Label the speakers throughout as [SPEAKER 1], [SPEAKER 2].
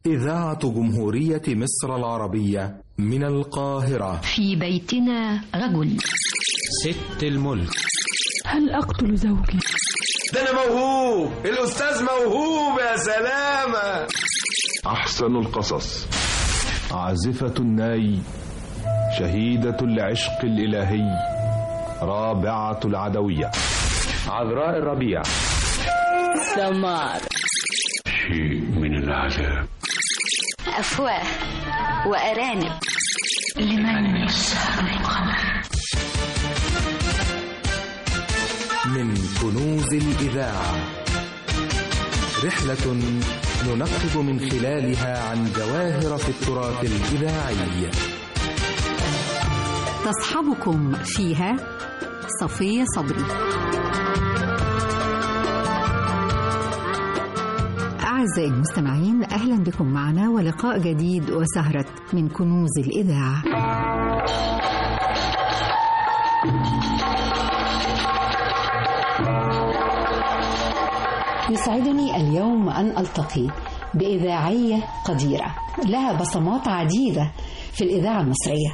[SPEAKER 1] إذاعة جمهورية مصر العربية من القاهرة
[SPEAKER 2] في بيتنا رجل
[SPEAKER 3] ست الملك
[SPEAKER 4] هل أقتل زوجي؟
[SPEAKER 5] ده أنا موهوب الأستاذ موهوب يا سلامة
[SPEAKER 6] أحسن القصص عازفة الناي شهيدة العشق الإلهي رابعة العدوية
[SPEAKER 3] عذراء الربيع
[SPEAKER 2] سمار
[SPEAKER 6] شيء من العذاب
[SPEAKER 7] أفواه وأرانب
[SPEAKER 2] لمن يسهر القمر
[SPEAKER 1] من كنوز الإذاعة رحلة ننقب من خلالها عن جواهر في التراث الإذاعي
[SPEAKER 8] تصحبكم فيها صفية صبري أعزائي المستمعين أهلا بكم معنا ولقاء جديد وسهرة من كنوز الإذاعة يسعدني اليوم أن ألتقي بإذاعية قديرة لها بصمات عديدة في الإذاعة المصرية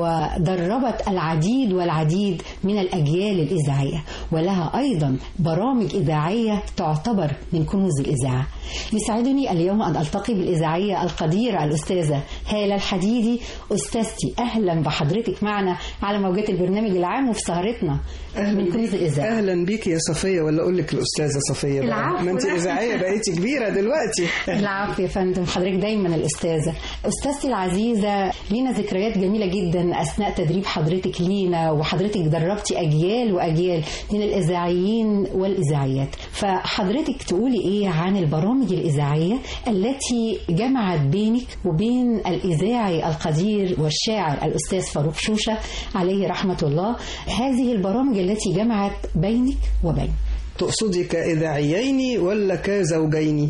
[SPEAKER 8] ودربت العديد والعديد من الأجيال الإذاعية ولها أيضا برامج إذاعية تعتبر من كنوز الإذاعة يسعدني اليوم أن ألتقي بالإذاعية القديرة الأستاذة هالة الحديدي أستاذتي أهلا بحضرتك معنا على موجات البرنامج العام وفي سهرتنا من كنوز الإذاعة
[SPEAKER 9] اهلا بيك يا صفيه ولا اقول لك الاستاذه صفيه بقى
[SPEAKER 8] العفو.
[SPEAKER 9] ما انت اذاعيه بقيتي كبيره دلوقتي
[SPEAKER 8] العفو يا فندم حضرتك دايما الأستاذة أستاذتي العزيزة لينا ذكريات جميلة جدا أثناء تدريب حضرتك لينا وحضرتك دربتي أجيال وأجيال من الإذاعيين والإذاعيات فحضرتك تقولي إيه عن البرامج الإذاعية التي جمعت بينك وبين الإذاعي القدير والشاعر الأستاذ فاروق شوشة عليه رحمة الله هذه البرامج التي جمعت بينك وبين
[SPEAKER 9] تقصدي كاذاعيين ولا كزوجين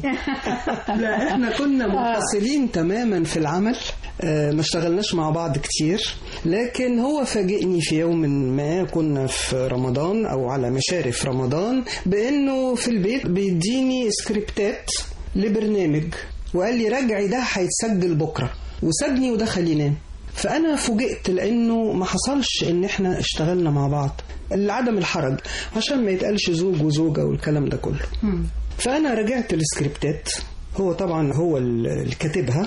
[SPEAKER 9] لا احنا كنا منفصلين تماما في العمل آه، ما اشتغلناش مع بعض كتير لكن هو فاجئني في يوم ما كنا في رمضان او على مشارف رمضان بانه في البيت بيديني سكريبتات لبرنامج وقال لي راجعي ده هيتسجل بكره وسابني ودخل ينام فانا فوجئت لانه ما حصلش ان احنا اشتغلنا مع بعض لعدم الحرج عشان ما يتقالش زوج وزوجه والكلام ده كله فانا رجعت السكريبتات هو طبعا هو اللي كاتبها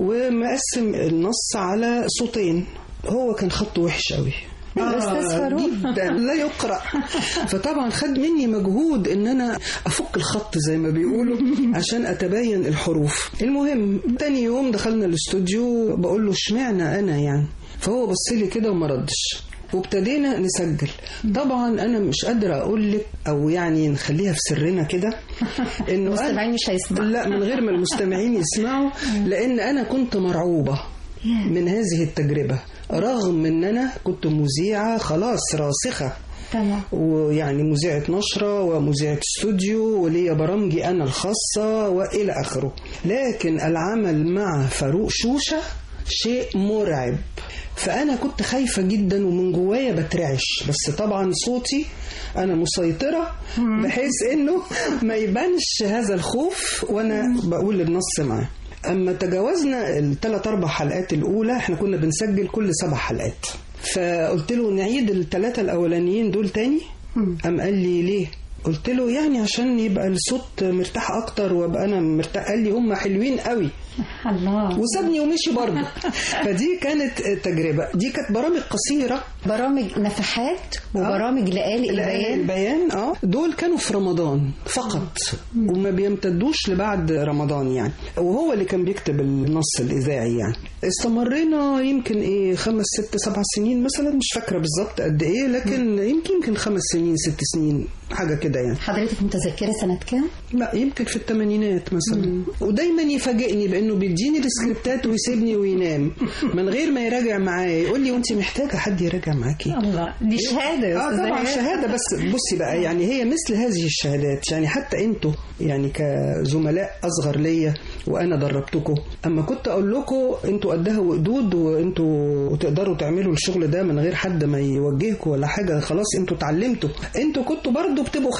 [SPEAKER 9] ومقسم النص على صوتين هو كان خطه وحش قوي
[SPEAKER 8] الأستاذ فاروق.
[SPEAKER 9] جدا لا يقرا فطبعا خد مني مجهود ان انا افك الخط زي ما بيقولوا عشان اتبين الحروف المهم تاني يوم دخلنا الاستوديو بقول له اشمعنى انا يعني فهو بص لي كده وما ردش وابتدينا نسجل طبعا انا مش قادره اقول لك او يعني نخليها في سرنا كده انه
[SPEAKER 8] المستمعين مش هيسمعوا
[SPEAKER 9] لا من غير ما المستمعين يسمعوا لان انا كنت مرعوبه من هذه التجربه رغم ان انا كنت مذيعه خلاص راسخه
[SPEAKER 8] تمام
[SPEAKER 9] ويعني مذيعة نشرة ومذيعة استوديو وليا برامجي أنا الخاصة وإلى آخره لكن العمل مع فاروق شوشة شيء مرعب فأنا كنت خايفة جدا ومن جوايا بترعش بس طبعا صوتي أنا مسيطرة بحيث إنه ما يبانش هذا الخوف وأنا بقول النص معاه أما تجاوزنا الثلاث أربع حلقات الأولى إحنا كنا بنسجل كل سبع حلقات فقلت له نعيد الثلاثة الأولانيين دول تاني قام قال لي ليه قلت له يعني عشان يبقى الصوت مرتاح اكتر وابقى انا مرتاح قال لي هم حلوين قوي
[SPEAKER 8] الله
[SPEAKER 9] وسابني ومشي برضه فدي كانت تجربه دي كانت برامج قصيره
[SPEAKER 8] برامج نفحات وبرامج لآلئ البيان
[SPEAKER 9] البيان اه دول كانوا في رمضان فقط وما بيمتدوش لبعد رمضان يعني وهو اللي كان بيكتب النص الاذاعي يعني استمرينا يمكن ايه خمس ست سبع سنين مثلا مش فاكره بالظبط قد ايه لكن يمكن يمكن خمس سنين ست سنين حاجه كده يعني
[SPEAKER 8] حضرتك متذكرة سنة كام؟
[SPEAKER 9] لا يمكن في الثمانينات مثلا ودايما يفاجئني بانه بيديني السكريبتات ويسيبني وينام من غير ما يراجع معايا يقول لي وانت محتاجه حد يراجع معاكي
[SPEAKER 8] الله دي شهادة يا
[SPEAKER 9] اه
[SPEAKER 8] أستاذة
[SPEAKER 9] طبعا
[SPEAKER 8] هيا.
[SPEAKER 9] شهاده بس بصي بقى يعني هي مثل هذه الشهادات يعني حتى انتوا يعني كزملاء اصغر ليا وانا دربتكم اما كنت اقول لكم انتوا قدها وقدود وانتوا تقدروا تعملوا الشغل ده من غير حد ما يوجهكم ولا حاجه خلاص انتوا اتعلمتوا انتوا كنتوا برضو بتبقوا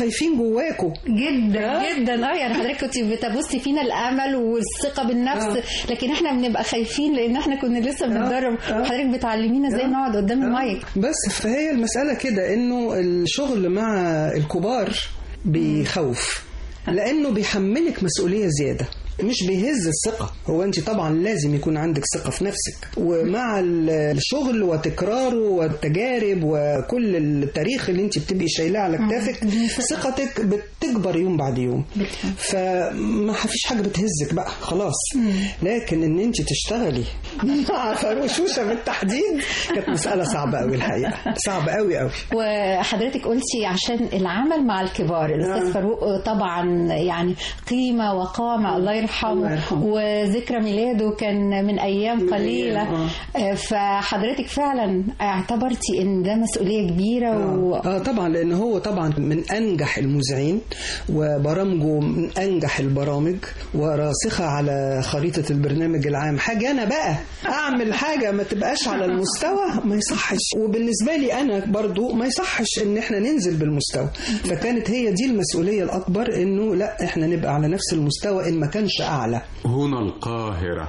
[SPEAKER 9] خايفين جواكوا
[SPEAKER 8] جدا جدا اه يعني حضرتك كنت بتبصي فينا الامل والثقه بالنفس لكن احنا بنبقى خايفين لان احنا كنا لسه بنتدرب حضرتك بتعلمينا ازاي نقعد قدام المايك
[SPEAKER 9] بس فهي المسألة كده انه الشغل مع الكبار بيخوف لانه بيحملك مسؤولية زيادة مش بيهز الثقة هو انت طبعا لازم يكون عندك ثقة في نفسك ومع الشغل وتكراره والتجارب وكل التاريخ اللي انت بتبقي شايلاه على كتافك ثقتك بتكبر يوم بعد يوم فما فيش حاجة بتهزك بقى خلاص لكن ان انت تشتغلي مع فروشوشة بالتحديد كانت مسألة صعبة قوي الحقيقة صعبة قوي قوي
[SPEAKER 8] وحضرتك قلتي عشان العمل مع الكبار الاستاذ فاروق طبعا يعني قيمه وقامه الله يرحمه وذكرى ميلاده كان من ايام قليله آه، فحضرتك فعلا اعتبرتي ان ده مسؤوليه كبيره و...
[SPEAKER 9] اه طبعا لان هو طبعا من انجح المذيعين وبرامجه من انجح البرامج وراسخه على خريطه البرنامج العام حاجه انا بقى اعمل حاجه ما تبقاش على المستوى ما يصحش وبالنسبه لي انا برضو ما يصحش ان احنا ننزل بالمستوى فكانت هي دي المسؤوليه الاكبر انه لا احنا نبقى على نفس المستوى ان ما كانش اعلى
[SPEAKER 6] هنا القاهرة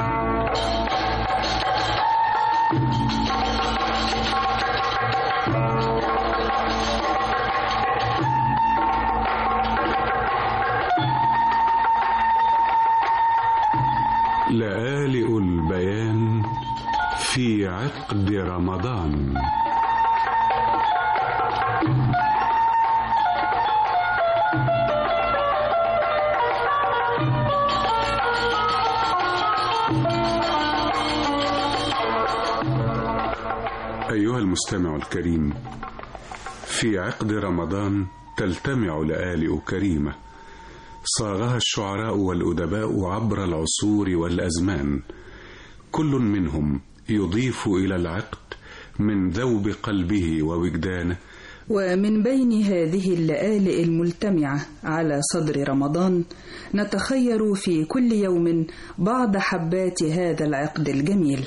[SPEAKER 6] لآلئ البيان في عقد رمضان أيها المستمع الكريم في عقد رمضان تلتمع لآلئ كريمة صاغها الشعراء والأدباء عبر العصور والأزمان كل منهم يضيف إلى العقد من ذوب قلبه ووجدانه
[SPEAKER 10] ومن بين هذه اللآلئ الملتمعة على صدر رمضان نتخير في كل يوم بعض حبات هذا العقد الجميل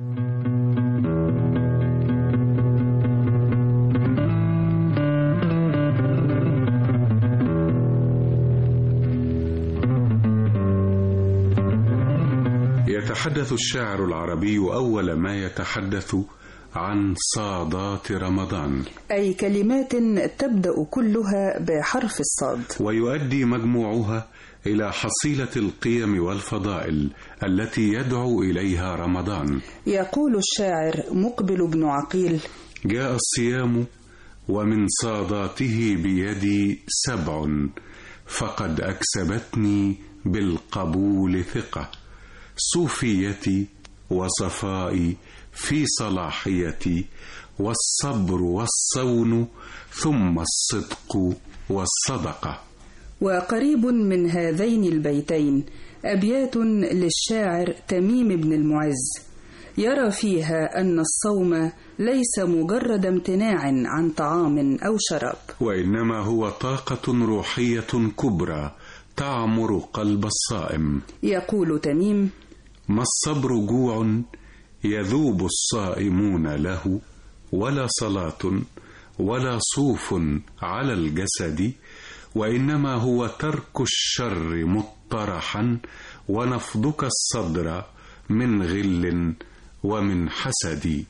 [SPEAKER 6] يتحدث الشاعر العربي أول ما يتحدث عن صادات رمضان
[SPEAKER 10] أي كلمات تبدأ كلها بحرف الصاد
[SPEAKER 6] ويؤدي مجموعها إلى حصيلة القيم والفضائل التي يدعو إليها رمضان
[SPEAKER 10] يقول الشاعر مقبل بن عقيل
[SPEAKER 6] جاء الصيام ومن صاداته بيدي سبع فقد أكسبتني بالقبول ثقة صوفيتي وصفائي في صلاحيتي والصبر والصون ثم الصدق والصدقه
[SPEAKER 10] وقريب من هذين البيتين أبيات للشاعر تميم بن المعز يرى فيها أن الصوم ليس مجرد امتناع عن طعام أو شراب
[SPEAKER 6] وإنما هو طاقة روحية كبرى تعمر قلب الصائم
[SPEAKER 10] يقول تميم
[SPEAKER 6] ما الصبر جوع يذوب الصائمون له ولا صلاة ولا صوف على الجسد وإنما هو ترك الشر مطرحا ونفضك الصدر من غل ومن حسد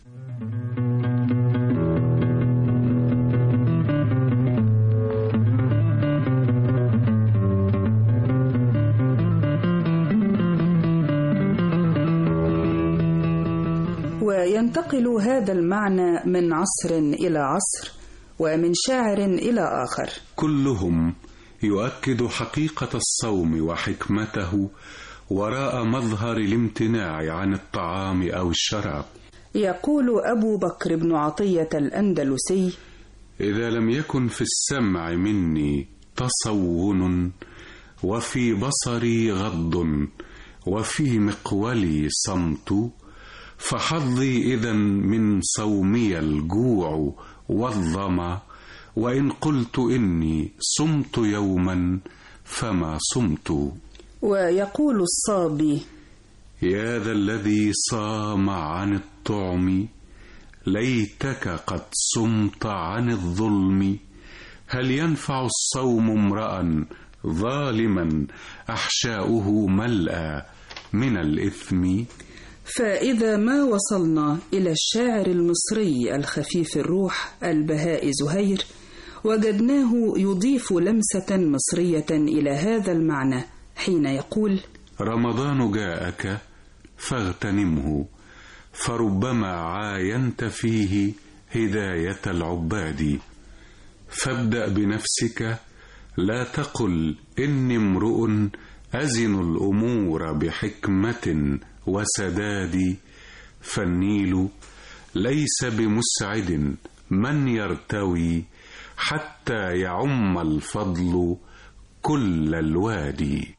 [SPEAKER 10] وينتقل هذا المعنى من عصر إلى عصر ومن شاعر إلى آخر
[SPEAKER 6] كلهم يؤكد حقيقة الصوم وحكمته وراء مظهر الامتناع عن الطعام أو الشراب
[SPEAKER 10] يقول أبو بكر بن عطية الأندلسي
[SPEAKER 6] إذا لم يكن في السمع مني تصون وفي بصري غض وفي مقولي صمت فحظي إذا من صومي الجوع والظما وإن قلت إني صمت يوما فما صمت
[SPEAKER 10] ويقول الصابي
[SPEAKER 6] يا ذا الذي صام عن الطعم ليتك قد صمت عن الظلم هل ينفع الصوم امرأ ظالما أحشاؤه ملأى من الإثم
[SPEAKER 10] فإذا ما وصلنا إلى الشاعر المصري الخفيف الروح البهاء زهير وجدناه يضيف لمسة مصرية إلى هذا المعنى حين يقول
[SPEAKER 6] رمضان جاءك فاغتنمه فربما عاينت فيه هداية العباد فابدأ بنفسك لا تقل إني امرؤ أزن الأمور بحكمة وسداد فالنيل ليس بمسعد من يرتوي حتى يعم الفضل كل الوادي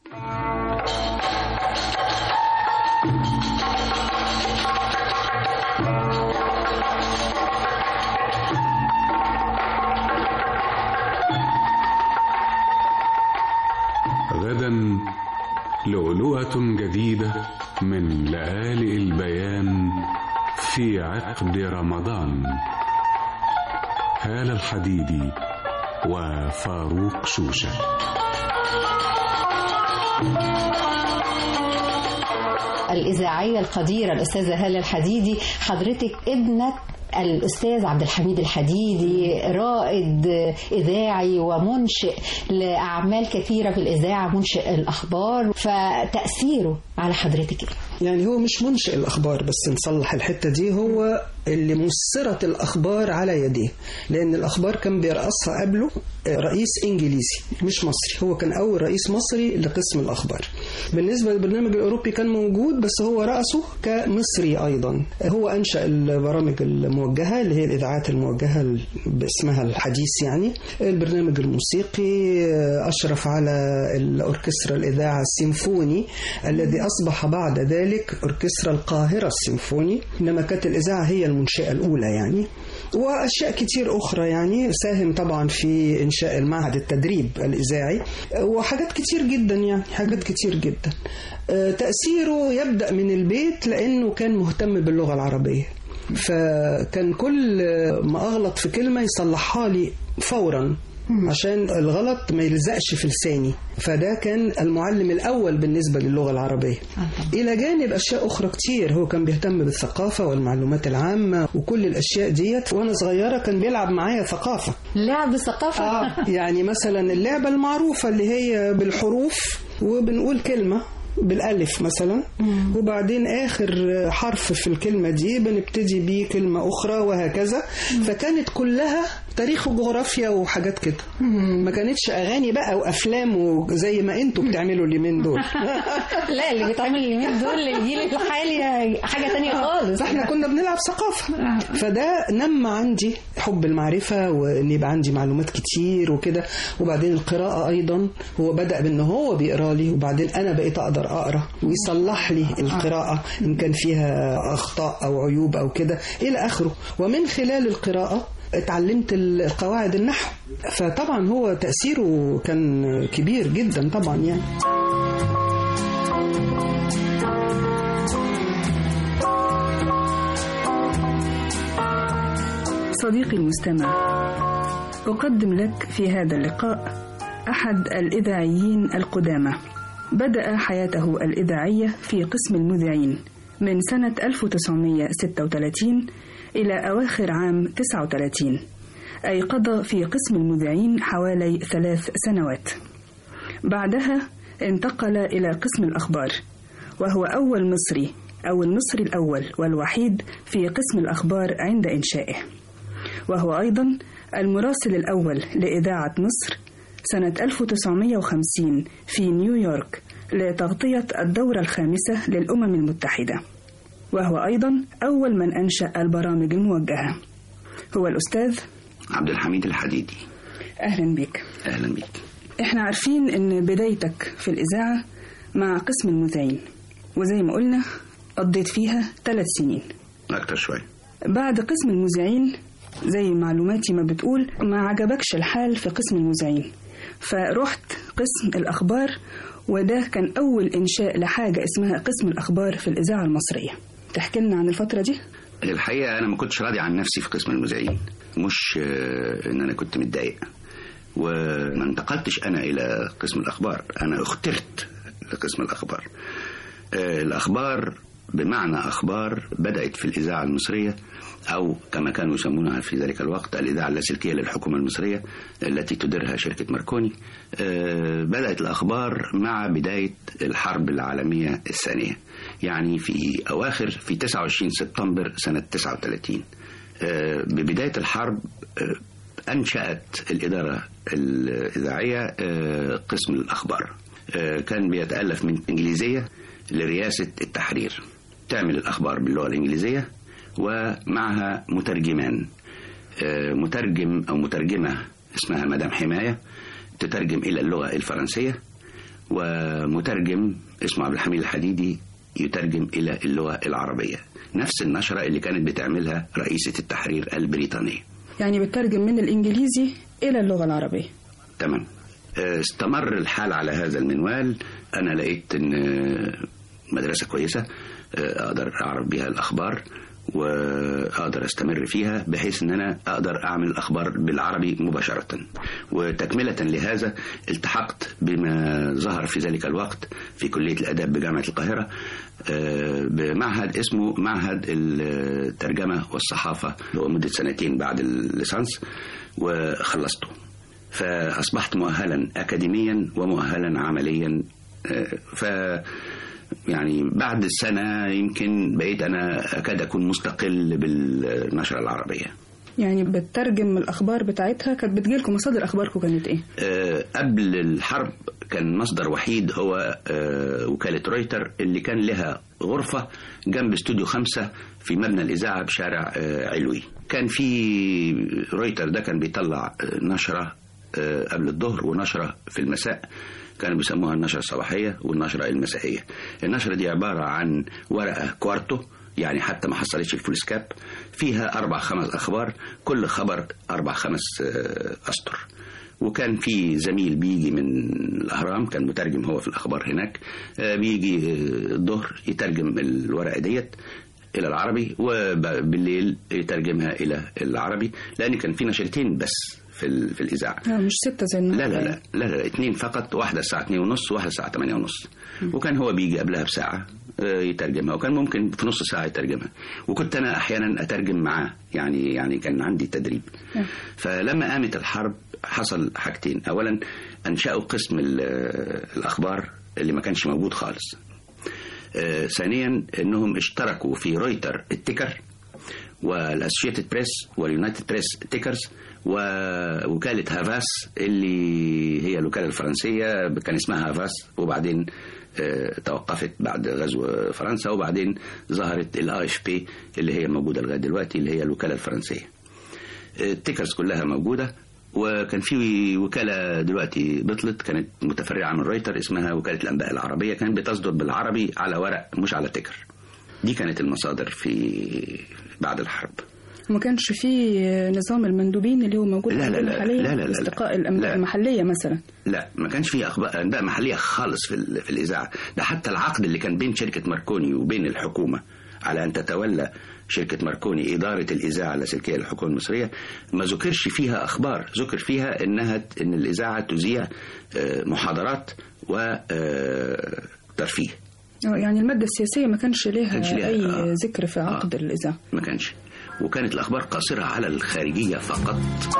[SPEAKER 6] غدا لؤلؤة جديدة من لآلئ البيان في عقد رمضان هالة الحديدي وفاروق شوشة
[SPEAKER 8] الإذاعية القديرة الأستاذة هالة الحديدي حضرتك ابنة الأستاذ عبد الحميد الحديدي رائد إذاعي ومنشئ لأعمال كثيرة في الإذاعة منشئ الأخبار فتأثيره على حضرتك
[SPEAKER 9] يعني هو مش منشئ الأخبار بس نصلح الحتة دي هو اللي مسرت الأخبار على يديه لأن الأخبار كان بيرأسها قبله رئيس إنجليزي مش مصري هو كان أول رئيس مصري لقسم الأخبار بالنسبة للبرنامج الأوروبي كان موجود بس هو رأسه كمصري أيضا هو أنشأ البرامج الموجهة اللي هي الإذاعات الموجهة باسمها الحديث يعني البرنامج الموسيقي أشرف على الأوركسترا الإذاعة السيمفوني الذي أصبح بعد ذلك أوركسترا القاهرة السيمفوني إنما كانت الإذاعة هي المنشئة الأولى يعني وأشياء كتير أخرى يعني ساهم طبعا في إنشاء المعهد التدريب الإذاعي وحاجات كتير جدا يعني حاجات كتير جدا تأثيره يبدأ من البيت لأنه كان مهتم باللغة العربية فكان كل ما أغلط في كلمة يصلحها لي فورا عشان الغلط ما يلزقش في لساني فده كان المعلم الأول بالنسبة للغة العربية إلى جانب أشياء أخرى كتير هو كان بيهتم بالثقافة والمعلومات العامة وكل الأشياء ديت وأنا صغيرة كان بيلعب معايا ثقافة
[SPEAKER 8] لعب ثقافة
[SPEAKER 9] آه يعني مثلا اللعبة المعروفة اللي هي بالحروف وبنقول كلمة بالالف مثلا مم. وبعدين اخر حرف في الكلمه دي بنبتدي بيه كلمه اخرى وهكذا مم. فكانت كلها تاريخ وجغرافيا وحاجات كده ما كانتش اغاني بقى وافلام وزي ما انتوا بتعملوا اليومين دول
[SPEAKER 8] لا اللي بيتعمل اليومين دول الجيل الحالي حاجه تانية خالص
[SPEAKER 9] احنا كنا بنلعب ثقافه فده نمى عندي حب المعرفه وان يبقى عندي معلومات كتير وكده وبعدين القراءه ايضا هو بدا بان هو بيقرا لي وبعدين انا بقيت اقدر اقرا ويصلح لي القراءه ان كان فيها اخطاء او عيوب او كده الى اخره ومن خلال القراءه اتعلمت القواعد النحو فطبعا هو تأثيره كان كبير جدا طبعا يعني
[SPEAKER 10] صديقي المستمع أقدم لك في هذا اللقاء أحد الإذاعيين القدامى بدأ حياته الإذاعية في قسم المذيعين من سنة 1936 إلى أواخر عام 39 أي قضى في قسم المذيعين حوالي ثلاث سنوات بعدها انتقل إلى قسم الأخبار وهو أول مصري أو المصري الأول والوحيد في قسم الأخبار عند إنشائه وهو أيضا المراسل الأول لإذاعة مصر سنة 1950 في نيويورك لتغطية الدورة الخامسة للأمم المتحدة وهو أيضا أول من أنشأ البرامج الموجهة هو الأستاذ
[SPEAKER 11] عبد الحميد الحديدي
[SPEAKER 10] أهلا بك
[SPEAKER 11] أهلا بك
[SPEAKER 10] إحنا عارفين إن بدايتك في الإذاعة مع قسم المذيعين وزي ما قلنا قضيت فيها ثلاث سنين
[SPEAKER 11] أكتر شوية
[SPEAKER 10] بعد قسم المذيعين زي معلوماتي ما بتقول ما عجبكش الحال في قسم المذيعين فرحت قسم الأخبار وده كان أول إنشاء لحاجة اسمها قسم الأخبار في الإذاعة المصرية تحكي لنا عن الفترة دي؟
[SPEAKER 11] الحقيقة أنا ما كنتش راضي عن نفسي في قسم المذيعين مش إن أنا كنت متضايق وما انتقلتش أنا إلى قسم الأخبار أنا اخترت لقسم الأخبار آه، الأخبار بمعنى أخبار بدأت في الإذاعة المصرية أو كما كانوا يسمونها في ذلك الوقت الإذاعة اللاسلكية للحكومة المصرية التي تديرها شركة ماركوني آه، بدأت الأخبار مع بداية الحرب العالمية الثانية يعني في أواخر في 29 سبتمبر سنة 39 آه، ببداية الحرب آه، أنشأت الإدارة الإذاعية آه، قسم الأخبار آه، كان بيتألف من إنجليزية لرئاسة التحرير تعمل الأخبار باللغة الإنجليزية ومعها مترجمان آه، مترجم أو مترجمة اسمها مدام حماية تترجم إلى اللغة الفرنسية ومترجم اسمه عبد الحميد الحديدي يترجم إلى اللغة العربية نفس النشرة اللي كانت بتعملها رئيسة التحرير البريطانية
[SPEAKER 10] يعني بترجم من الإنجليزي إلى اللغة العربية
[SPEAKER 11] تمام آه، استمر الحال على هذا المنوال أنا لقيت إن آه، مدرسة كويسة آه، أقدر أعرف بها الأخبار وأقدر أستمر فيها بحيث إن أنا أقدر أعمل الأخبار بالعربي مباشرة وتكملة لهذا التحقت بما ظهر في ذلك الوقت في كلية الآداب بجامعة القاهرة آه، بمعهد اسمه معهد الترجمة والصحافة اللي هو مدة سنتين بعد الليسانس وخلصته فأصبحت مؤهلا أكاديميا ومؤهلا عمليا آه، ف يعني بعد السنة يمكن بقيت أنا أكاد أكون مستقل بالنشرة العربية
[SPEAKER 10] يعني بترجم الأخبار بتاعتها كانت بتجيلكم مصادر أخباركم كانت إيه؟
[SPEAKER 11] آه، قبل الحرب كان مصدر وحيد هو آه، وكالة رويتر اللي كان لها غرفة جنب استوديو خمسة في مبنى الإذاعة بشارع آه، علوي كان في رويتر ده كان بيطلع آه، نشرة آه، قبل الظهر ونشرة في المساء كانوا بيسموها النشرة الصباحية والنشرة المسائية النشرة دي عبارة عن ورقة كوارتو يعني حتى ما حصلتش الفولسكاب فيها أربع خمس أخبار كل خبر أربع خمس آه، أسطر وكان في زميل بيجي من الأهرام كان مترجم هو في الأخبار هناك آه، بيجي آه، الظهر يترجم الورقة ديت إلى العربي وبالليل يترجمها إلى العربي لأن كان في نشرتين بس في, ال- في الإذاعة
[SPEAKER 10] آه مش ستة زي
[SPEAKER 11] لا
[SPEAKER 10] النهارده
[SPEAKER 11] لا لا لا لا اثنين فقط واحدة الساعة 2 ونص وواحدة الساعة 8 ونص وكان هو بيجي قبلها بساعة آه، يترجمها وكان ممكن في نص ساعة يترجمها وكنت أنا أحيانا أترجم معاه يعني يعني كان عندي تدريب
[SPEAKER 10] آه.
[SPEAKER 11] فلما قامت الحرب حصل حاجتين أولا أنشأوا قسم ال- الأخبار اللي ما كانش موجود خالص آه، ثانيا انهم اشتركوا في رويتر التيكر والاسوشيتد بريس واليونايتد بريس تيكرز ووكالة هافاس اللي هي الوكالة الفرنسية كان اسمها هافاس وبعدين آه، توقفت بعد غزو فرنسا وبعدين ظهرت الاي اف بي اللي هي موجودة لغاية دلوقتي اللي هي الوكالة الفرنسية التيكرز كلها موجودة وكان في وكالة دلوقتي بطلت كانت متفرعة من رويتر اسمها وكالة الأنباء العربية كانت بتصدر بالعربي على ورق مش على تيكر دي كانت المصادر في بعد الحرب
[SPEAKER 10] ما كانش فيه نظام المندوبين اللي هو موجود
[SPEAKER 11] لا، لا،
[SPEAKER 10] عندنا
[SPEAKER 11] لا،
[SPEAKER 10] حاليا
[SPEAKER 11] لا، لا، لا، لا.
[SPEAKER 10] استقاء الأنباء
[SPEAKER 11] لا.
[SPEAKER 10] المحلية مثلا
[SPEAKER 11] لا ما كانش في اخبار انباء محليه خالص في ال- في الاذاعه ده حتى العقد اللي كان بين شركه ماركوني وبين الحكومه على ان تتولى شركه ماركوني اداره الاذاعه اللاسلكيه للحكومه المصريه ما ذكرش فيها اخبار ذكر فيها انها ان الاذاعه تذيع آه، محاضرات وترفيه
[SPEAKER 10] آه، يعني المادة السياسية ما كانش لها,
[SPEAKER 11] كانش ليها،
[SPEAKER 10] أي
[SPEAKER 11] آه.
[SPEAKER 10] ذكر في عقد الإذاعة
[SPEAKER 11] ما كانش وكانت الاخبار قاصره على الخارجيه فقط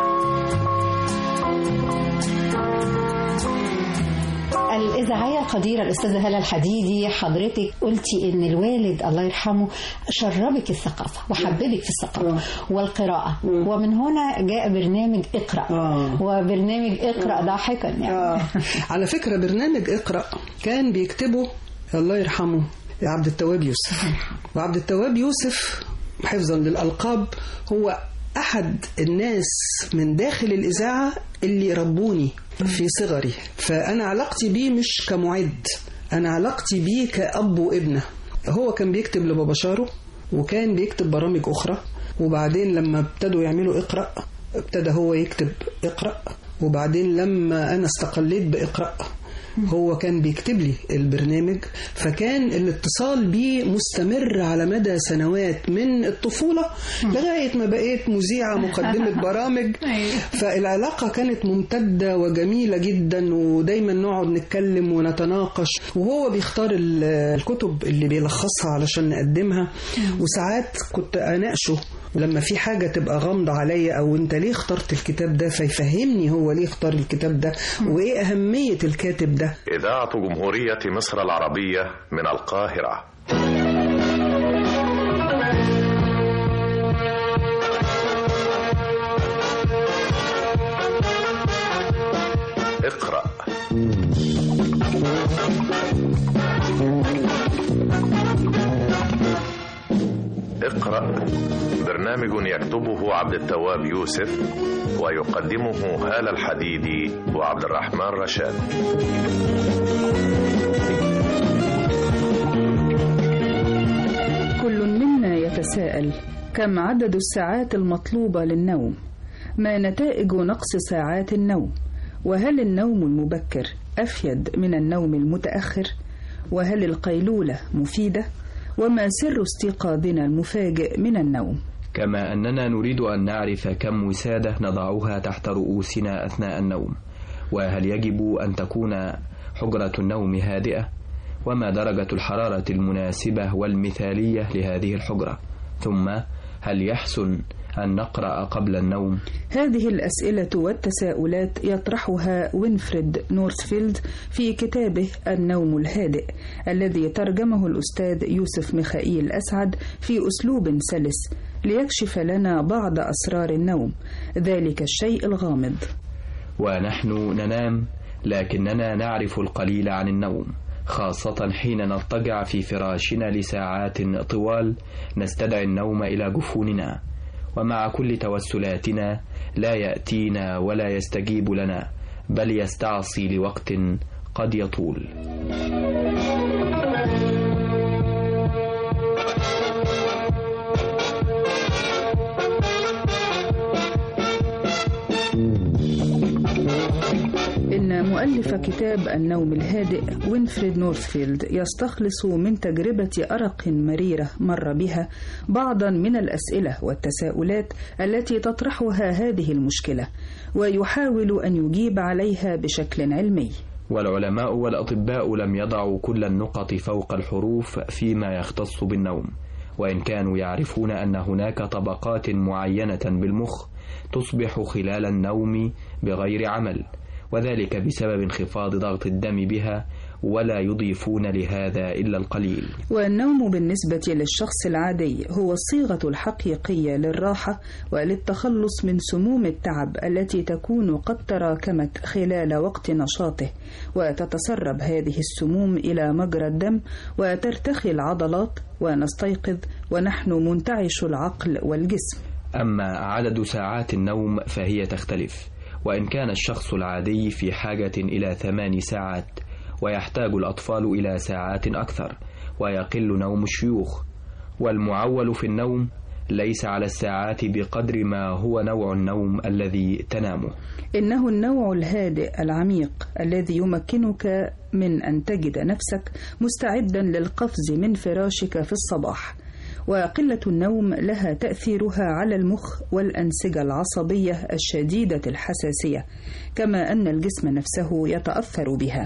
[SPEAKER 8] الإذاعية القديرة الأستاذة هلا الحديدي حضرتك قلتي إن الوالد الله يرحمه شربك الثقافة وحببك في الثقافة والقراءة ومن هنا جاء برنامج اقرأ وبرنامج اقرأ لاحقا يعني
[SPEAKER 9] آه. على فكرة برنامج اقرأ كان بيكتبه الله يرحمه عبد التواب يوسف وعبد التواب يوسف حفظا للألقاب هو أحد الناس من داخل الإذاعة اللي ربوني في صغري فأنا علاقتي بيه مش كمعد أنا علاقتي بيه كأب وابنه هو كان بيكتب لبابا شارو وكان بيكتب برامج أخرى وبعدين لما ابتدوا يعملوا اقرأ ابتدى هو يكتب اقرأ وبعدين لما أنا استقليت بإقرأ هو كان بيكتب لي البرنامج فكان الاتصال بيه مستمر على مدى سنوات من الطفولة لغاية ما بقيت مذيعة مقدمة برامج فالعلاقة كانت ممتدة وجميلة جدا ودايما نقعد نتكلم ونتناقش وهو بيختار ال- الكتب اللي بيلخصها علشان نقدمها وساعات كنت أناقشه لما في حاجة تبقى غامضة عليا أو أنت ليه اخترت الكتاب ده فيفهمني هو ليه اختار الكتاب ده وإيه أهمية الكاتب ده
[SPEAKER 12] إذاعة جمهورية مصر العربية من القاهرة اقرأ اقرأ برنامج يكتبه عبد التواب يوسف ويقدمه هالة الحديدي وعبد الرحمن رشاد
[SPEAKER 10] كل منا يتساءل كم عدد الساعات المطلوبة للنوم ما نتائج نقص ساعات النوم وهل النوم المبكر أفيد من النوم المتأخر وهل القيلولة مفيدة وما سر استيقاظنا المفاجئ من النوم
[SPEAKER 3] كما أننا نريد أن نعرف كم وسادة نضعها تحت رؤوسنا أثناء النوم وهل يجب أن تكون حجرة النوم هادئة وما درجة الحرارة المناسبة والمثالية لهذه الحجرة ثم هل يحسن أن نقرأ قبل النوم
[SPEAKER 10] هذه الأسئلة والتساؤلات يطرحها وينفريد نورثفيلد في كتابه النوم الهادئ الذي ترجمه الأستاذ يوسف ميخائيل أسعد في أسلوب سلس ليكشف لنا بعض أسرار النوم ذلك الشيء الغامض
[SPEAKER 3] ونحن ننام لكننا نعرف القليل عن النوم خاصة حين نضطجع في فراشنا لساعات طوال نستدعي النوم إلى جفوننا ومع كل توسلاتنا لا يأتينا ولا يستجيب لنا بل يستعصي لوقت قد يطول
[SPEAKER 10] إن مؤلف كتاب النوم الهادئ وينفريد نورثفيلد يستخلص من تجربة أرق مريرة مر بها بعضا من الأسئلة والتساؤلات التي تطرحها هذه المشكلة ويحاول أن يجيب عليها بشكل علمي
[SPEAKER 3] والعلماء والأطباء لم يضعوا كل النقط فوق الحروف فيما يختص بالنوم وإن كانوا يعرفون أن هناك طبقات معينة بالمخ تصبح خلال النوم بغير عمل وذلك بسبب انخفاض ضغط الدم بها ولا يضيفون لهذا إلا القليل
[SPEAKER 10] والنوم بالنسبة للشخص العادي هو الصيغة الحقيقية للراحة وللتخلص من سموم التعب التي تكون قد تراكمت خلال وقت نشاطه وتتسرب هذه السموم إلى مجرى الدم وترتخي العضلات ونستيقظ ونحن منتعش العقل والجسم
[SPEAKER 3] أما عدد ساعات النوم فهي تختلف وإن كان الشخص العادي في حاجة إلى ثمان ساعات ويحتاج الأطفال إلى ساعات أكثر ويقل نوم الشيوخ والمعول في النوم ليس على الساعات بقدر ما هو نوع النوم الذي تنامه
[SPEAKER 10] إنه النوع الهادئ العميق الذي يمكنك من أن تجد نفسك مستعدا للقفز من فراشك في الصباح وقلة النوم لها تأثيرها على المخ والأنسجة العصبية الشديدة الحساسية كما أن الجسم نفسه يتأثر بها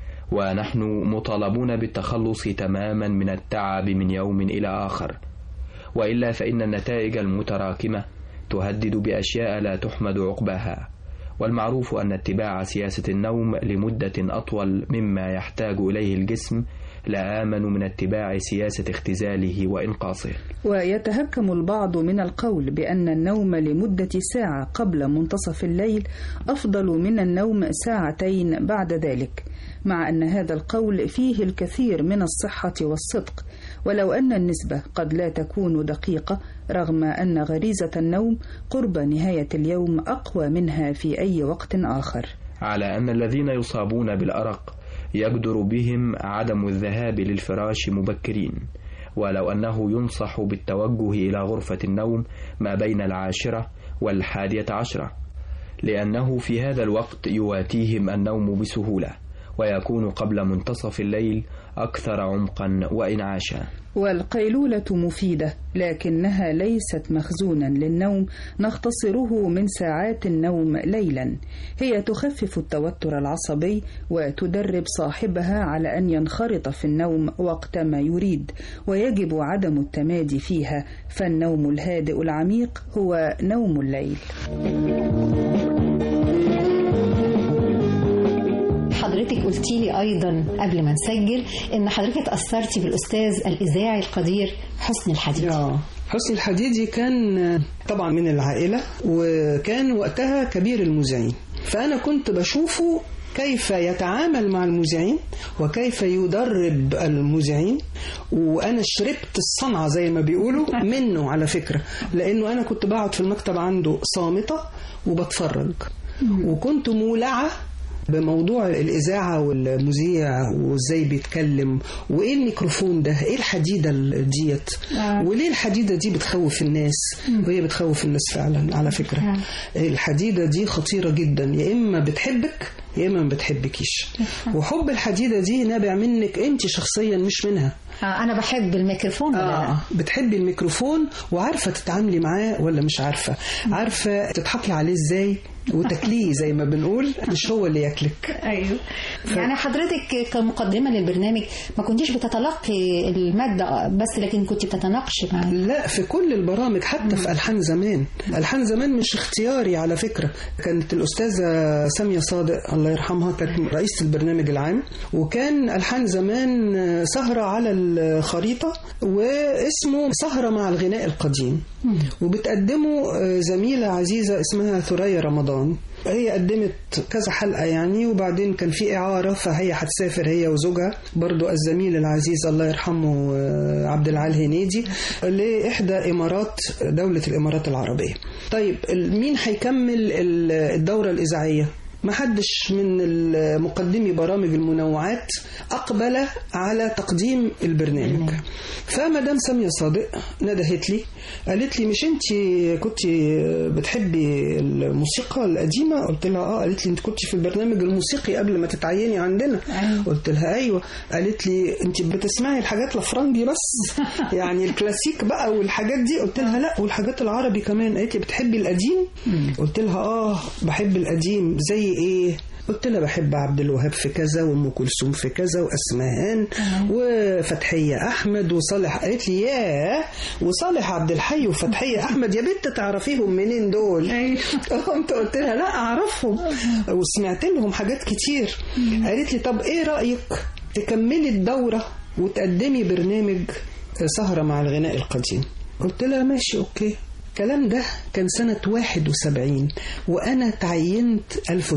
[SPEAKER 3] ونحن مطالبون بالتخلص تماما من التعب من يوم إلى آخر وإلا فإن النتائج المتراكمة تهدد بأشياء لا تحمد عقباها والمعروف أن اتباع سياسة النوم لمدة أطول مما يحتاج إليه الجسم لا آمن من اتباع سياسة اختزاله وإنقاصه
[SPEAKER 10] ويتهكم البعض من القول بأن النوم لمدة ساعة قبل منتصف الليل أفضل من النوم ساعتين بعد ذلك مع أن هذا القول فيه الكثير من الصحة والصدق ولو أن النسبة قد لا تكون دقيقة رغم أن غريزة النوم قرب نهاية اليوم أقوى منها في أي وقت آخر
[SPEAKER 3] على أن الذين يصابون بالأرق يجدر بهم عدم الذهاب للفراش مبكرين ولو أنه ينصح بالتوجه إلى غرفة النوم ما بين العاشرة والحادية عشرة لأنه في هذا الوقت يواتيهم النوم بسهولة ويكون قبل منتصف الليل أكثر عمقا وإنعاشا
[SPEAKER 10] والقيلولة مفيدة لكنها ليست مخزونا للنوم نختصره من ساعات النوم ليلا هي تخفف التوتر العصبي وتدرب صاحبها على أن ينخرط في النوم وقت ما يريد ويجب عدم التمادي فيها فالنوم الهادئ العميق هو نوم الليل
[SPEAKER 8] حضرتك قلتي لي ايضا قبل ما نسجل ان حضرتك اتاثرتي بالاستاذ الاذاعي القدير حسني الحديدي
[SPEAKER 9] آه. حسني الحديدي كان طبعا من العائلة وكان وقتها كبير المذيعين فأنا كنت بشوفه كيف يتعامل مع المذيعين وكيف يدرب المذيعين وانا شربت الصنعه زي ما بيقولوا منه على فكره لانه انا كنت بقعد في المكتب عنده صامته وبتفرج وكنت مولعه بموضوع الإذاعة والمذيع وإزاي بيتكلم وإيه الميكروفون ده إيه الحديدة ديت
[SPEAKER 8] آه.
[SPEAKER 9] وليه الحديدة دي بتخوف الناس وهي بتخوف الناس فعلا على فكرة
[SPEAKER 8] آه.
[SPEAKER 9] الحديدة دي خطيرة جدا يا إما بتحبك يا إما ما بتحبكيش وحب الحديدة دي نابع منك أنت شخصيا مش منها
[SPEAKER 8] آه انا بحب الميكروفون ولا لا؟
[SPEAKER 9] آه بتحبي الميكروفون وعارفة تتعاملي معاه ولا مش عارفة عارفة تضحكي عليه ازاي وتاكليه زي ما بنقول مش هو اللي ياكلك
[SPEAKER 8] ايوه يعني حضرتك كمقدمه للبرنامج ما كنتيش بتتلقي الماده بس لكن كنت بتتناقشي معاه
[SPEAKER 9] لا في كل البرامج حتى في ألحان زمان ألحان زمان مش اختياري على فكرة كانت الأستاذة سامية صادق الله يرحمها كانت رئيسة البرنامج العام وكان ألحان زمان سهرة على الخريطة واسمه سهرة مع الغناء القديم وبتقدمه زميلة عزيزة اسمها ثريا رمضان هي قدمت كذا حلقة يعني وبعدين كان في إعارة فهي هتسافر هي وزوجها برضو الزميل العزيز الله يرحمه آه، عبد العال هنيدي لإحدى إمارات دولة الإمارات العربية طيب ال- مين هيكمل ال- الدورة الإذاعية؟ ما حدش من مقدمي برامج المنوعات أقبل على تقديم البرنامج فمدام سامية صادق ندهت لي قالت لي مش انت كنت بتحبي الموسيقى القديمة قلت لها اه قالت لي انت كنت في البرنامج الموسيقي قبل ما تتعيني عندنا قلت لها ايوه قالت لي انت بتسمعي الحاجات الافرنجي بس يعني الكلاسيك بقى والحاجات دي قلت لها لا والحاجات العربي كمان قالت لي بتحبي القديم قلت لها اه بحب القديم زي ايه قلت لها بحب عبد الوهاب في كذا وام كلثوم في كذا واسمهان وفتحيه احمد وصالح قالت لي ياه وصالح عبد الحي وفتحيه احمد يا بنت تعرفيهم منين دول قمت قلت لها لا اعرفهم وسمعت لهم حاجات كتير قالت لي طب ايه رايك تكملي الدوره وتقدمي برنامج سهره مع الغناء القديم قلت لها ماشي اوكي الكلام ده كان سنة 71 وأنا تعينت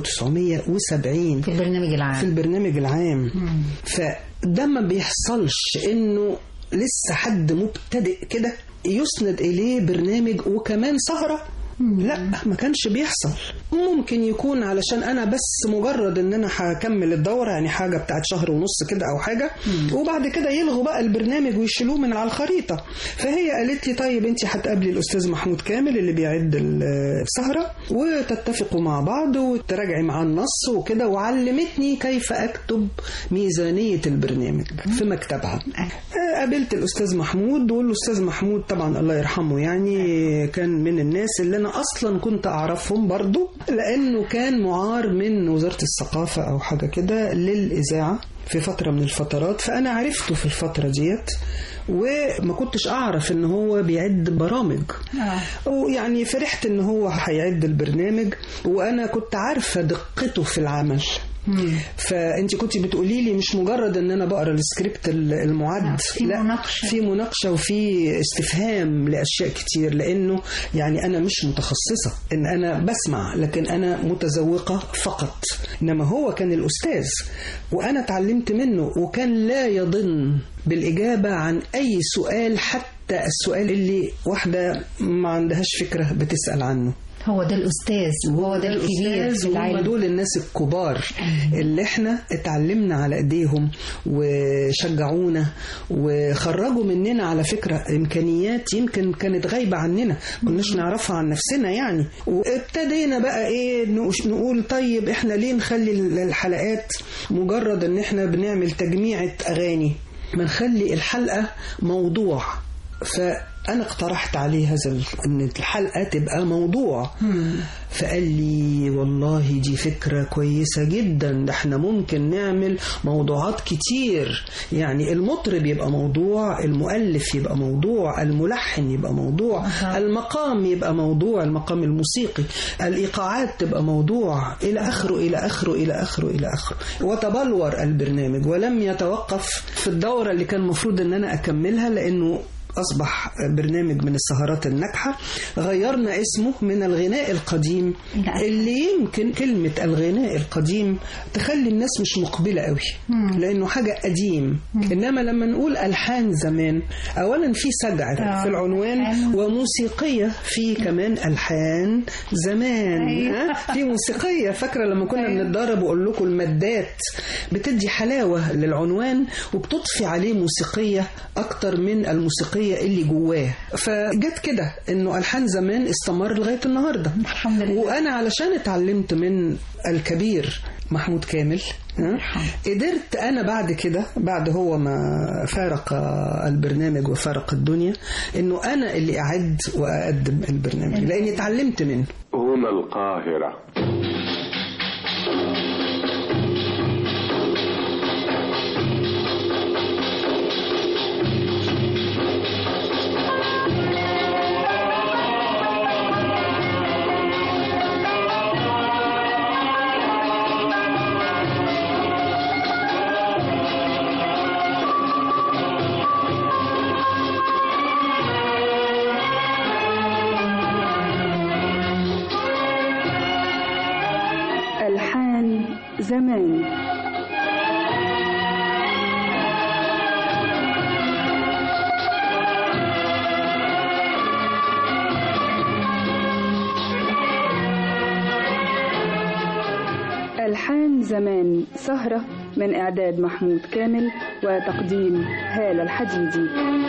[SPEAKER 9] 1970
[SPEAKER 8] في البرنامج العام
[SPEAKER 9] في البرنامج العام فده ما بيحصلش إنه لسه حد مبتدئ كده يسند إليه برنامج وكمان سهرة لا ما كانش بيحصل ممكن يكون علشان انا بس مجرد ان انا هكمل الدوره يعني حاجه بتاعت شهر ونص كده او حاجه وبعد كده يلغوا بقى البرنامج ويشيلوه من على الخريطه فهي قالت لي طيب انت هتقابلي الاستاذ محمود كامل اللي بيعد السهره وتتفقوا مع بعض وتراجعي مع النص وكده وعلمتني كيف اكتب ميزانيه البرنامج في مكتبها قابلت الاستاذ محمود والاستاذ محمود طبعا الله يرحمه يعني كان من الناس اللي انا اصلا كنت اعرفهم برضو لانه كان معار من وزاره الثقافه او حاجه كده للاذاعه في فترة من الفترات فأنا عرفته في الفترة ديت وما كنتش أعرف إن هو بيعد برامج ويعني فرحت إن هو هيعد البرنامج وأنا كنت عارفة دقته في العمل فانت كنت بتقولي لي مش مجرد ان انا بقرا السكريبت المعد
[SPEAKER 8] في
[SPEAKER 9] لا
[SPEAKER 8] مناقشة.
[SPEAKER 9] في مناقشه وفي استفهام لاشياء كتير لانه يعني انا مش متخصصه ان انا بسمع لكن انا متذوقه فقط انما هو كان الاستاذ وانا اتعلمت منه وكان لا يضن بالاجابه عن اي سؤال حتى السؤال اللي واحده ما عندهاش فكره بتسال عنه
[SPEAKER 8] هو ده الأستاذ وهو ده الكبير
[SPEAKER 9] الأستاذ
[SPEAKER 8] في
[SPEAKER 9] وهم
[SPEAKER 8] العلم
[SPEAKER 9] دول الناس الكبار اللي احنا اتعلمنا على ايديهم وشجعونا وخرجوا مننا على فكرة امكانيات يمكن كانت غايبة عننا كناش نعرفها عن نفسنا يعني وابتدينا بقى ايه نقول- نقول طيب احنا ليه نخلي الحلقات مجرد ان احنا بنعمل تجميعة اغاني ما نخلي الحلقة موضوع فأنا اقترحت عليه هذا ال- إن الحلقة تبقى موضوع فقال لي والله دي فكرة كويسة جدا ده احنا ممكن نعمل موضوعات كتير يعني المطرب يبقى موضوع المؤلف يبقى موضوع الملحن يبقى موضوع المقام يبقى موضوع المقام الموسيقي الإيقاعات تبقى موضوع إلى آخره إلى آخره إلى آخره إلى آخره وتبلور البرنامج ولم يتوقف في الدورة اللي كان المفروض إن أنا أكملها لأنه أصبح برنامج من السهرات الناجحة غيرنا اسمه من الغناء القديم اللي يمكن كلمة الغناء القديم تخلي الناس مش مقبلة قوي لأنه حاجة قديم إنما لما نقول ألحان زمان أولا في سجع
[SPEAKER 8] آه.
[SPEAKER 9] في العنوان وموسيقية في كمان ألحان زمان
[SPEAKER 8] أيوة.
[SPEAKER 9] ها؟ في موسيقية فاكرة لما كنا بنتدرب وأقول لكم المادات بتدي حلاوة للعنوان وبتضفي عليه موسيقية أكتر من الموسيقية اللي جواه فجت كده إنه ألحان زمان استمر لغاية النهاردة
[SPEAKER 8] الحمد لله
[SPEAKER 9] وأنا علشان اتعلمت من الكبير محمود كامل ها؟ قدرت أنا بعد كده بعد هو ما فارق البرنامج وفارق الدنيا إنه أنا اللي أعد وأقدم البرنامج لأني اتعلمت منه
[SPEAKER 12] هنا القاهرة
[SPEAKER 10] ألحان زمان ألحان زمان سهرة من إعداد محمود كامل وتقديم هالة الحديدي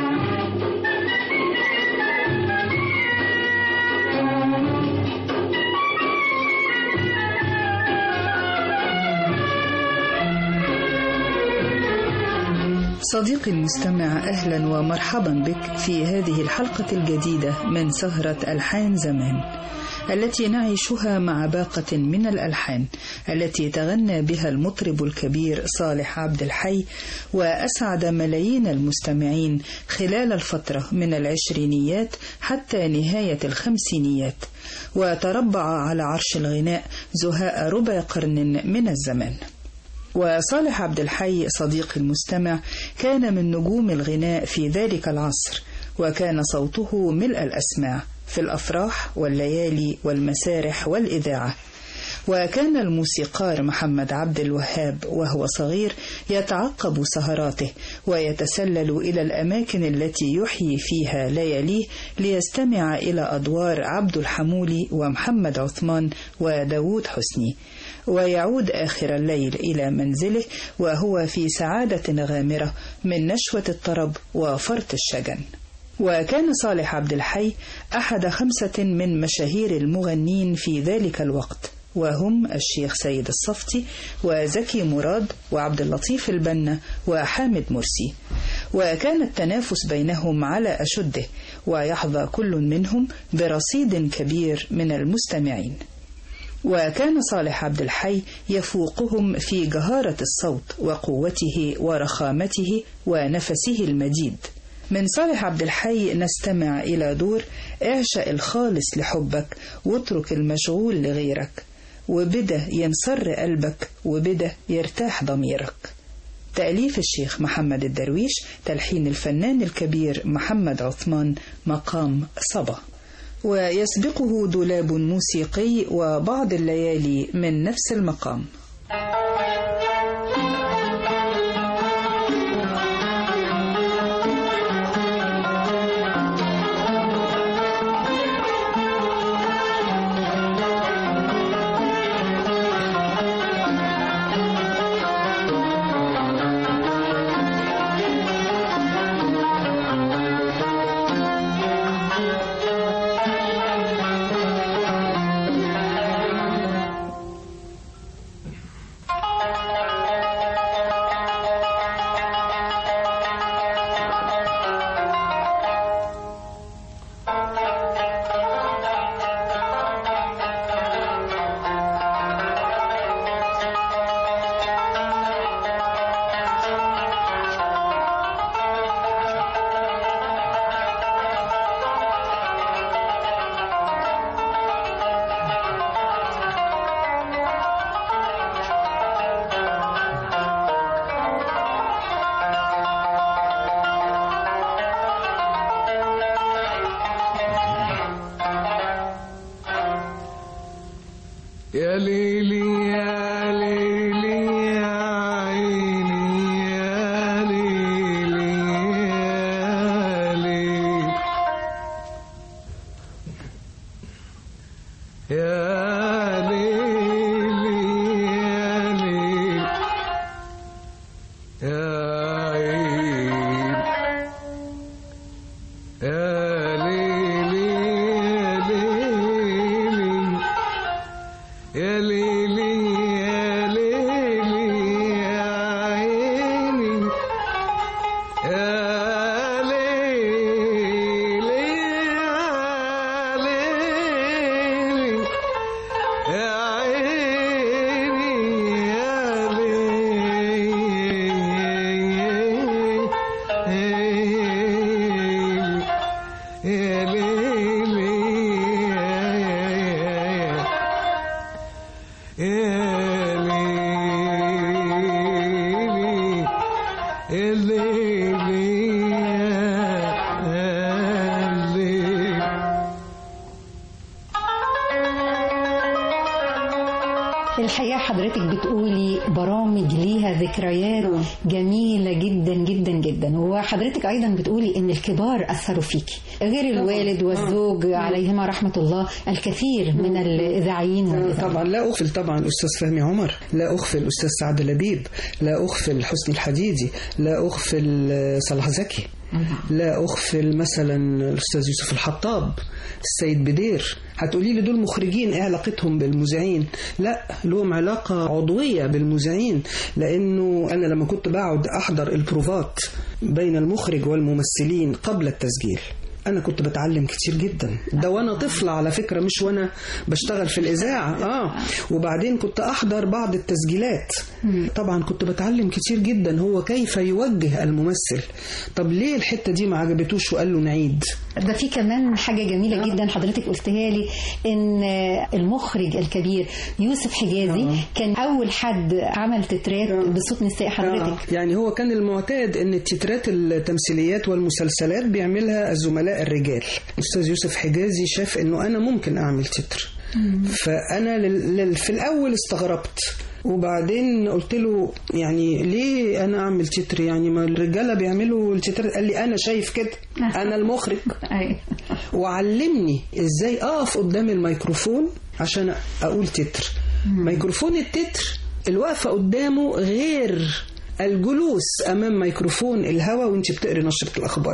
[SPEAKER 10] صديقي المستمع أهلا ومرحبا بك في هذه الحلقة الجديدة من سهرة ألحان زمان التي نعيشها مع باقة من الألحان التي تغنى بها المطرب الكبير صالح عبد الحي وأسعد ملايين المستمعين خلال الفترة من العشرينيات حتى نهاية الخمسينيات وتربع على عرش الغناء زهاء ربع قرن من الزمان وصالح عبد الحي صديقي المستمع كان من نجوم الغناء في ذلك العصر وكان صوته ملء الأسماع في الأفراح والليالي والمسارح والإذاعة وكان الموسيقار محمد عبد الوهاب وهو صغير يتعقب سهراته ويتسلل إلى الأماكن التي يحيي فيها لياليه ليستمع إلى أدوار عبد الحمولي ومحمد عثمان وداود حسني ويعود آخر الليل إلى منزله وهو في سعادة غامرة من نشوة الطرب وفرط الشجن وكان صالح عبد الحي أحد خمسة من مشاهير المغنين في ذلك الوقت وهم الشيخ سيد الصفتي وزكي مراد وعبد اللطيف البنا وحامد مرسي وكان التنافس بينهم على أشده ويحظى كل منهم برصيد كبير من المستمعين وكان صالح عبد الحي يفوقهم في جهارة الصوت وقوته ورخامته ونفسه المديد من صالح عبد الحي نستمع إلى دور اعشق الخالص لحبك واترك المشغول لغيرك وبدا ينصر قلبك وبدا يرتاح ضميرك تأليف الشيخ محمد الدرويش تلحين الفنان الكبير محمد عثمان مقام صبا ويسبقه دولاب موسيقي وبعض الليالي من نفس المقام
[SPEAKER 5] يا ليلي يا ليلي يا عيني يا ليلي يا ليلي يا ليلي يا ليلي يا عيني يا ليلي يا ليلي يا ليلي يا ليلي يا عيني يا ليلي يا ليلي يا عيني يا ليلي يا ليلي يا ليلي يا ليلي يا ليلي
[SPEAKER 8] الحقيقة حضرتك بتقولي برامج ليها ذكريات جميلة جدا جدا جدا وحضرتك أيضا بتقولي إن الكبار أثروا فيكي غير الوالد والزوج عليهما رحمة الله الكثير من الإذاعيين والإذاعيات.
[SPEAKER 9] طبعا لا أغفل طبعا الأستاذ فهمي عمر لا أغفل الأستاذ سعد لبيب لا أغفل حسني الحديدي لا أغفل صلاح زكي لا أغفل مثلا الأستاذ يوسف الحطاب السيد بدير هتقولي لي دول مخرجين ايه علاقتهم بالمذيعين لا لهم علاقة عضوية بالمذيعين لأنه أنا لما كنت بقعد أحضر البروفات بين المخرج والممثلين قبل التسجيل أنا كنت بتعلم كتير جدا ده وأنا طفلة على فكرة مش وأنا بشتغل في الإذاعة آه وبعدين كنت أحضر بعض التسجيلات طبعا كنت بتعلم كتير جدا هو كيف يوجه الممثل طب ليه الحتة دي ما عجبتوش وقال له نعيد
[SPEAKER 8] ده في كمان حاجة جميلة جدا حضرتك قلتها لي ان المخرج الكبير يوسف حجازي كان اول حد عمل تترات بصوت نساء حضرتك
[SPEAKER 9] يعني هو كان المعتاد ان التترات التمثيليات والمسلسلات بيعملها الزملاء الرجال استاذ يوسف حجازي شاف انه انا ممكن اعمل تتر فانا لل... لل... في الاول استغربت وبعدين قلت له يعني ليه انا اعمل تتر يعني ما الرجاله بيعملوا التتر قال لي انا شايف كده انا المخرج وعلمني ازاي اقف قدام الميكروفون عشان اقول تتر ميكروفون التتر الوقفه قدامه غير الجلوس امام ميكروفون الهوا وانت بتقري نشره الاخبار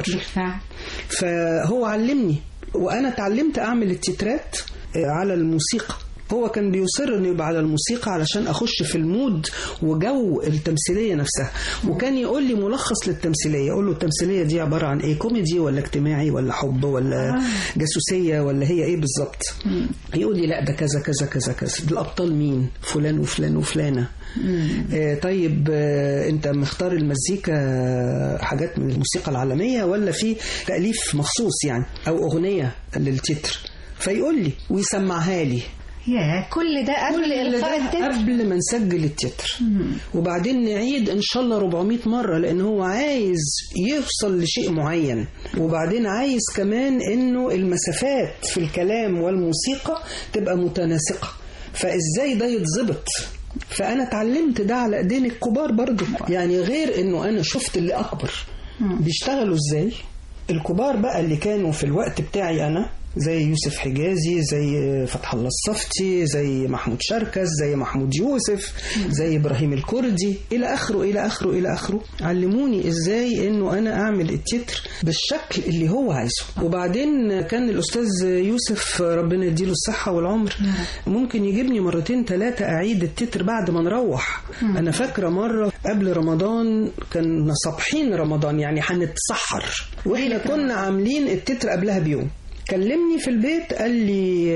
[SPEAKER 9] فهو علمني وانا اتعلمت اعمل التترات على الموسيقى هو كان بيصر انه يبقى على الموسيقى علشان اخش في المود وجو التمثيليه نفسها وكان يقول لي ملخص للتمثيليه اقول له التمثيليه دي عباره عن ايه كوميدي ولا اجتماعي ولا حب ولا جاسوسيه ولا هي ايه بالظبط يقول لي لا ده كذا كذا كذا كذا الابطال مين فلان وفلان وفلانه آه طيب آه انت مختار المزيكا حاجات من الموسيقى العالميه ولا في تاليف مخصوص يعني او اغنيه للتتر فيقول لي ويسمعها لي
[SPEAKER 8] يا كل ده قبل
[SPEAKER 9] القاء التتر قبل ما نسجل التتر وبعدين نعيد ان شاء الله 400 مره لان هو عايز يوصل لشيء معين وبعدين عايز كمان انه المسافات في الكلام والموسيقى تبقى متناسقه فازاي ده يتظبط فانا اتعلمت ده على ايدين الكبار برضو يعني غير انه انا شفت اللي اكبر بيشتغلوا ازاي الكبار بقى اللي كانوا في الوقت بتاعي انا زي يوسف حجازي زي فتح الله الصفتي زي محمود شركس زي محمود يوسف زي ابراهيم الكردي الى اخره الى اخره الى اخره علموني ازاي انه انا اعمل التتر بالشكل اللي هو عايزه وبعدين كان الاستاذ يوسف ربنا يديله الصحه والعمر ممكن يجيبني مرتين ثلاثه اعيد التتر بعد ما نروح انا فاكره مره قبل رمضان كان صبحين رمضان يعني هنتسحر واحنا كنا عاملين التتر قبلها بيوم كلمني في البيت قال لي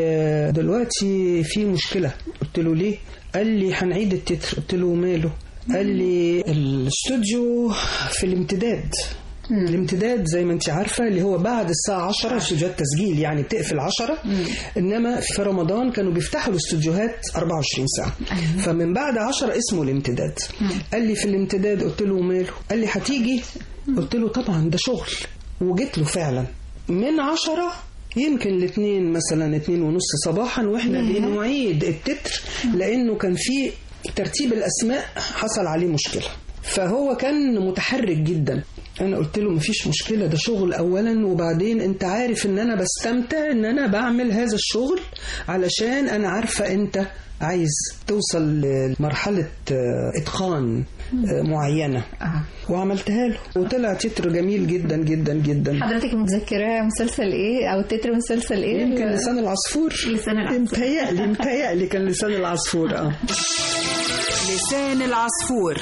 [SPEAKER 9] دلوقتي في مشكلة قلت له ليه قال لي هنعيد التتر قلت له ماله قال لي الاستوديو في الامتداد مم. الامتداد زي ما انت عارفة اللي هو بعد الساعة 10 استوديوهات تسجيل يعني بتقفل 10 انما في رمضان كانوا بيفتحوا الاستوديوهات 24 ساعة مم. فمن بعد 10 اسمه الامتداد مم. قال لي في الامتداد قلت له ماله قال لي هتيجي قلت له طبعا ده شغل وجيت له فعلا من 10 يمكن الاثنين مثلا اتنين ونص صباحا واحنا
[SPEAKER 8] ياه.
[SPEAKER 9] بنعيد التتر لانه كان في ترتيب الاسماء حصل عليه مشكله فهو كان متحرك جدا انا قلت له مفيش مشكله ده شغل اولا وبعدين انت عارف ان انا بستمتع ان انا بعمل هذا الشغل علشان انا عارفه انت عايز توصل لمرحله آه، اتقان آه، معينه وعملتها له وطلع تتر جميل جدا جدا جدا
[SPEAKER 8] حضرتك متذكرة مسلسل ايه او تتر مسلسل ايه
[SPEAKER 9] يمكن لسان العصفور
[SPEAKER 8] لسان العصفور
[SPEAKER 9] متهيألي متهيألي كان لسان العصفور اه
[SPEAKER 10] لسان العصفور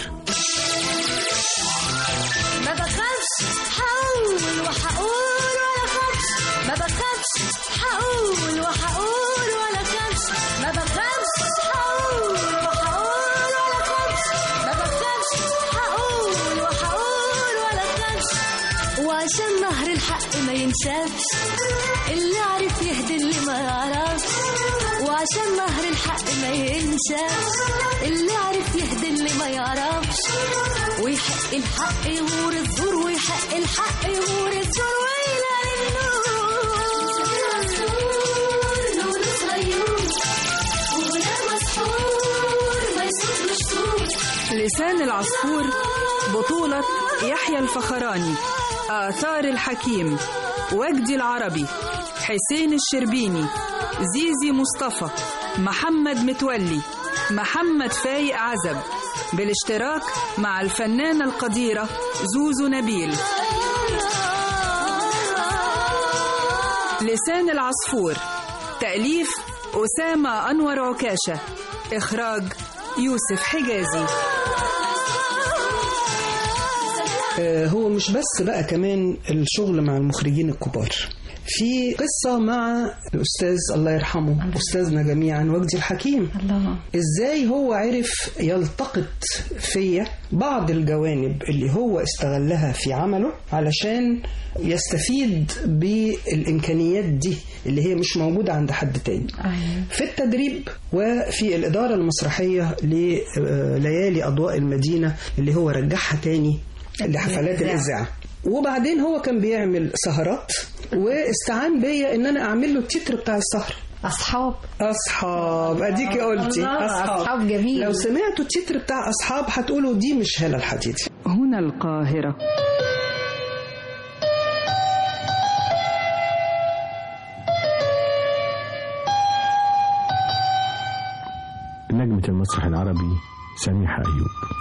[SPEAKER 13] ما بخافش هقول وهقول ولا خافش ما بخافش هقول وهقول ولا خافش ما بخافش هقول وهقول ولا خافش ما بخافش هقول وهقول ولا خافش وعشان نهر الحق ما ينشافش اللي عرف يهدي اللي ما يعرفش وعشان نهر الحق ما ينشافش اللي عرف يهدي اللي ما يعرفش ويحق الحق يغور الزور ويحق الحق يغور الزور ويلاقي النور نور صغير ولا مسحور ما يصدش صوت
[SPEAKER 10] لسان العصفور بطولة يحيى الفخراني آثار الحكيم وجدي العربي حسين الشربيني زيزي مصطفى محمد متولي محمد فايق عزب بالاشتراك مع الفنانة القديرة زوزو نبيل لسان العصفور تأليف أسامة أنور عكاشة إخراج يوسف حجازي
[SPEAKER 9] آه، هو مش بس بقى كمان الشغل مع المخرجين الكبار في قصة مع الأستاذ الله يرحمه أستاذنا جميعا وجدي الحكيم
[SPEAKER 8] الله
[SPEAKER 9] إزاي هو عرف يلتقط فيا بعض الجوانب اللي هو استغلها في عمله علشان يستفيد بالإمكانيات دي اللي هي مش موجودة عند حد تاني في التدريب وفي الإدارة المسرحية لليالي أضواء المدينة اللي هو رجعها تاني لحفلات الإذاعة وبعدين هو كان بيعمل سهرات واستعان بيا ان انا اعمل له التتر بتاع السهره
[SPEAKER 8] اصحاب
[SPEAKER 9] اصحاب اديكي قلتي
[SPEAKER 8] الله، أصحاب جميل.
[SPEAKER 9] لو سمعتوا التتر بتاع اصحاب هتقولوا دي مش هالة الحديدي
[SPEAKER 10] هنا القاهرة
[SPEAKER 14] نجمة المسرح العربي سميحة أيوب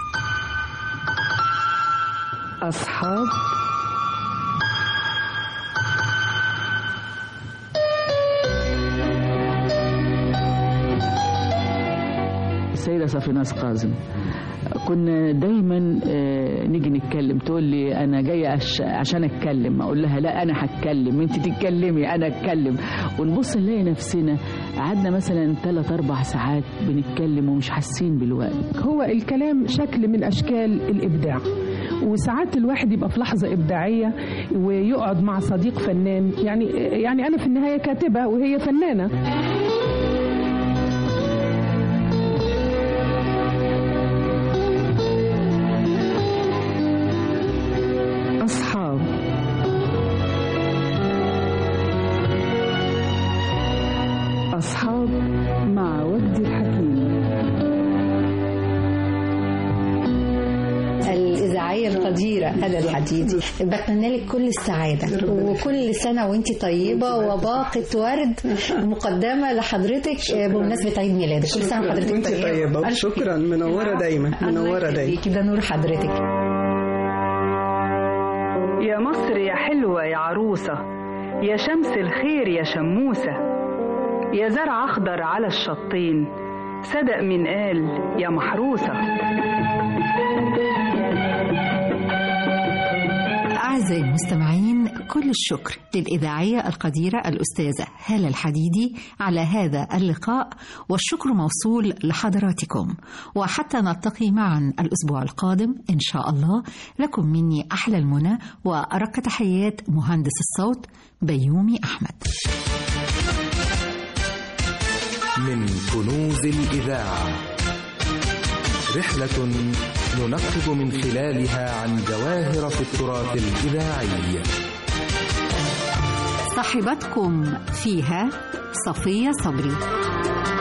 [SPEAKER 10] أصحاب
[SPEAKER 15] السيدة صفيناس قاسم كنا دايما آه، نيجي نتكلم تقول لي انا جايه أش- عشان اتكلم اقول لها لا انا هتكلم انت تتكلمي انا اتكلم ونبص نلاقي نفسنا قعدنا مثلا ثلاث اربع ساعات بنتكلم ومش حاسين بالوقت
[SPEAKER 4] هو الكلام شكل من أشكال الإبداع وساعات الواحد يبقى في لحظة إبداعية ويقعد مع صديق فنان يعني يعني أنا في النهاية كاتبة وهي فنانة
[SPEAKER 10] أصحاب أصحاب مع وجدي الحكيم
[SPEAKER 8] الإذاعية القديرة هذا الحديدي بتمنى لك كل السعادة وكل سنة وانت طيبة وباقة ورد مقدمة لحضرتك بمناسبة عيد ميلادك كل سنة وحضرتك
[SPEAKER 9] وانت طيبة
[SPEAKER 8] ألف
[SPEAKER 9] شكرا منورة دايما منورة دايما
[SPEAKER 8] كده نور حضرتك
[SPEAKER 10] يا مصر يا حلوة يا عروسة يا شمس الخير يا شموسة يا زرع أخضر على الشطين صدق من قال يا محروسة
[SPEAKER 8] أعزائي المستمعين كل الشكر للإذاعية القديرة الأستاذة هالة الحديدي على هذا اللقاء والشكر موصول لحضراتكم وحتى نلتقي معا الأسبوع القادم إن شاء الله لكم مني أحلى المنى وأرق تحيات مهندس الصوت بيومي أحمد
[SPEAKER 1] من كنوز الإذاعة رحلة ننقب من خلالها عن جواهر في التراث الإذاعي
[SPEAKER 8] صاحبتكم فيها صفية صبري